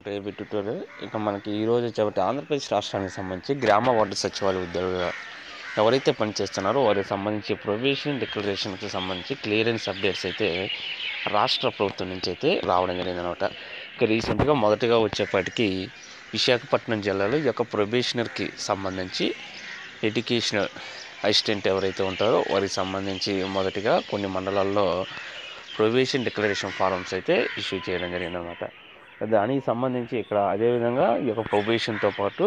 ప్రేబి tutorial ఇక మనకి ఈరోజు వచ్చేటి ఆంధ్రప్రదేశ్ రాష్ట్రానికి సంబంధించి గ్రామ వార్డు సచివాలయ ఉద్యోగులుగా ఎవరైతే పనిచేస్తున్నారో వారికి సంబంధించి ప్రొవిషన్ డిక్లరేషన్కి సంబంధించి క్లియరెన్స్ అప్డేట్స్ అయితే రాష్ట్ర ప్రభుత్వం నుంచి అయితే రావడం జరిగింది అనమాట ఇక రీసెంట్గా మొదటగా వచ్చేపాటికి విశాఖపట్నం జిల్లాలో ఈ యొక్క ప్రొబేషనర్కి సంబంధించి ఎడ్యుకేషనల్ అసిస్టెంట్ ఎవరైతే ఉంటారో వారికి సంబంధించి మొదటిగా కొన్ని మండలాల్లో ప్రొవిషన్ డిక్లరేషన్ ఫారమ్స్ అయితే ఇష్యూ చేయడం జరిగింది అనమాట దానికి సంబంధించి ఇక్కడ అదేవిధంగా ఈ యొక్క ప్రొబేషన్తో పాటు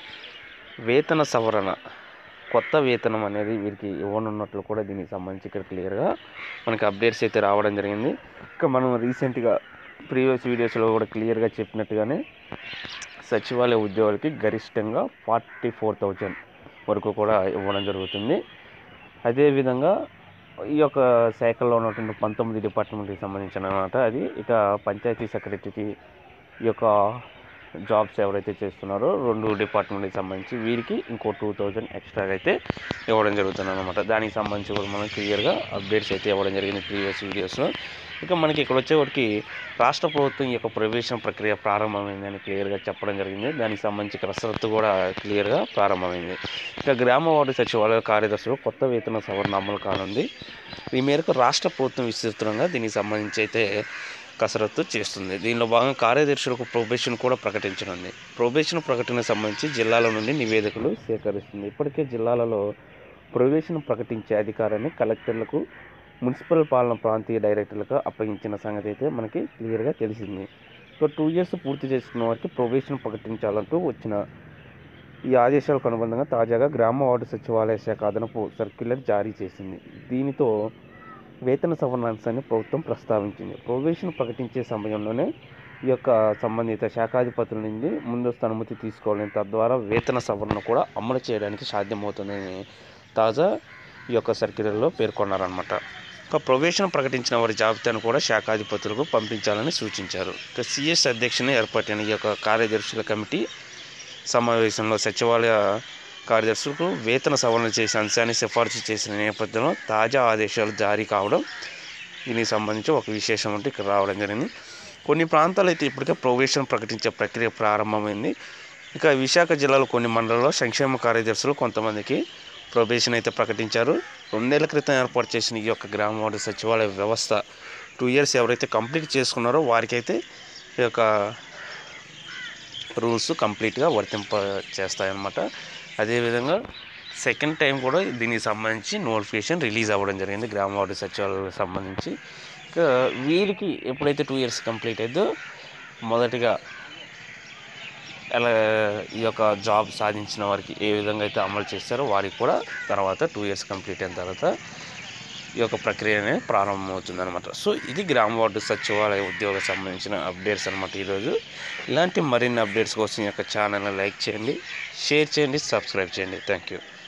వేతన సవరణ కొత్త వేతనం అనేది వీరికి ఇవ్వనున్నట్లు కూడా దీనికి సంబంధించి ఇక్కడ క్లియర్గా మనకి అప్డేట్స్ అయితే రావడం జరిగింది ఇంకా మనం రీసెంట్గా ప్రీవియస్ వీడియోస్లో కూడా క్లియర్గా చెప్పినట్టుగానే సచివాలయ ఉద్యోగులకి గరిష్టంగా ఫార్టీ ఫోర్ థౌజండ్ వరకు కూడా ఇవ్వడం జరుగుతుంది అదేవిధంగా ఈ యొక్క శాఖల్లో ఉన్నటువంటి పంతొమ్మిది డిపార్ట్మెంట్కి సంబంధించిన అనమాట అది ఇక పంచాయతీ సెక్రటరీకి ఈ యొక్క జాబ్స్ ఎవరైతే చేస్తున్నారో రెండు డిపార్ట్మెంట్కి సంబంధించి వీరికి ఇంకో టూ థౌజండ్ ఎక్స్ట్రాగా అయితే ఇవ్వడం జరుగుతుంది అనమాట దానికి సంబంధించి కూడా మనం క్లియర్గా అప్డేట్స్ అయితే ఇవ్వడం జరిగింది ప్రీవియస్ వీడియోస్లో ఇక మనకి ఇక్కడ వచ్చేవాడికి రాష్ట్ర ప్రభుత్వం ఈ యొక్క ప్రవేశం ప్రక్రియ ప్రారంభమైందని క్లియర్గా చెప్పడం జరిగింది దానికి సంబంధించి కసరత్తు కూడా క్లియర్గా ప్రారంభమైంది ఇక గ్రామ వార్డు సచివాలయ కార్యదర్శులు కొత్త వేతన సవరణ అమలు కానుంది ఈ మేరకు రాష్ట్ర ప్రభుత్వం విస్తృతంగా దీనికి సంబంధించి అయితే కసరత్తు చేస్తుంది దీనిలో భాగంగా కార్యదర్శులకు ప్రొబేషన్ కూడా ప్రకటించనుంది ప్రొబేషన్ ప్రకటనకు సంబంధించి జిల్లాల నుండి నివేదికలు సేకరిస్తుంది ఇప్పటికే జిల్లాలలో ప్రొబేషన్ ప్రకటించే అధికారాన్ని కలెక్టర్లకు మున్సిపల్ పాలన ప్రాంతీయ డైరెక్టర్లకు అప్పగించిన సంగతి అయితే మనకి క్లియర్గా తెలిసింది సో టూ ఇయర్స్ పూర్తి చేసుకున్న వారికి ప్రొబేషన్ ప్రకటించాలంటూ వచ్చిన ఈ ఆదేశాలకు అనుబంధంగా తాజాగా గ్రామ వార్డు సచివాలయ శాఖ అదనపు సర్క్యులర్ జారీ చేసింది దీనితో వేతన సవరణ అంశాన్ని ప్రభుత్వం ప్రస్తావించింది ప్రొబేషన్ ప్రకటించే సమయంలోనే ఈ యొక్క సంబంధిత శాఖాధిపతుల నుండి ముందస్తు అనుమతి తీసుకోవాలని తద్వారా వేతన సవరణ కూడా అమలు చేయడానికి సాధ్యమవుతుందని తాజా ఈ యొక్క సర్క్యులర్లో పేర్కొన్నారనమాట ఇక ప్రొబేషన్ ప్రకటించిన వారి జాబితాను కూడా శాఖాధిపతులకు పంపించాలని సూచించారు ఇక సిఎస్ అధ్యక్షుని ఏర్పాటైన ఈ యొక్క కార్యదర్శుల కమిటీ సమావేశంలో సచివాలయ కార్యదర్శులకు వేతన సవరణ చేసే అంశాన్ని సిఫార్సు చేసిన నేపథ్యంలో తాజా ఆదేశాలు జారీ కావడం దీనికి సంబంధించి ఒక విశేషం అంటే ఇక్కడ రావడం జరిగింది కొన్ని ప్రాంతాలు అయితే ఇప్పటికే ప్రొవేషన్ ప్రకటించే ప్రక్రియ ప్రారంభమైంది ఇక విశాఖ జిల్లాలో కొన్ని మండలాల్లో సంక్షేమ కార్యదర్శులు కొంతమందికి ప్రొబేషన్ అయితే ప్రకటించారు రెండేళ్ల క్రితం ఏర్పాటు చేసిన ఈ యొక్క గ్రామ వార్డు సచివాలయ వ్యవస్థ టూ ఇయర్స్ ఎవరైతే కంప్లీట్ చేసుకున్నారో వారికైతే ఈ యొక్క రూల్స్ కంప్లీట్గా వర్తింప చేస్తాయన్నమాట అదేవిధంగా సెకండ్ టైం కూడా దీనికి సంబంధించి నోటిఫికేషన్ రిలీజ్ అవ్వడం జరిగింది గ్రామ వార్డు సచివాలయాలకు సంబంధించి ఇక వీరికి ఎప్పుడైతే టూ ఇయర్స్ కంప్లీట్ అయిందో మొదటిగా ఎలా ఈ యొక్క జాబ్ సాధించిన వారికి ఏ విధంగా అయితే అమలు చేస్తారో వారికి కూడా తర్వాత టూ ఇయర్స్ కంప్లీట్ అయిన తర్వాత ఈ యొక్క ప్రక్రియ అనేది ప్రారంభమవుతుంది అనమాట సో ఇది గ్రామ వార్డు సచివాలయ ఉద్యోగ సంబంధించిన అప్డేట్స్ అనమాట ఈరోజు ఇలాంటి మరిన్ని అప్డేట్స్ కోసం ఈ యొక్క ఛానల్ని లైక్ చేయండి షేర్ చేయండి సబ్స్క్రైబ్ చేయండి థ్యాంక్ యూ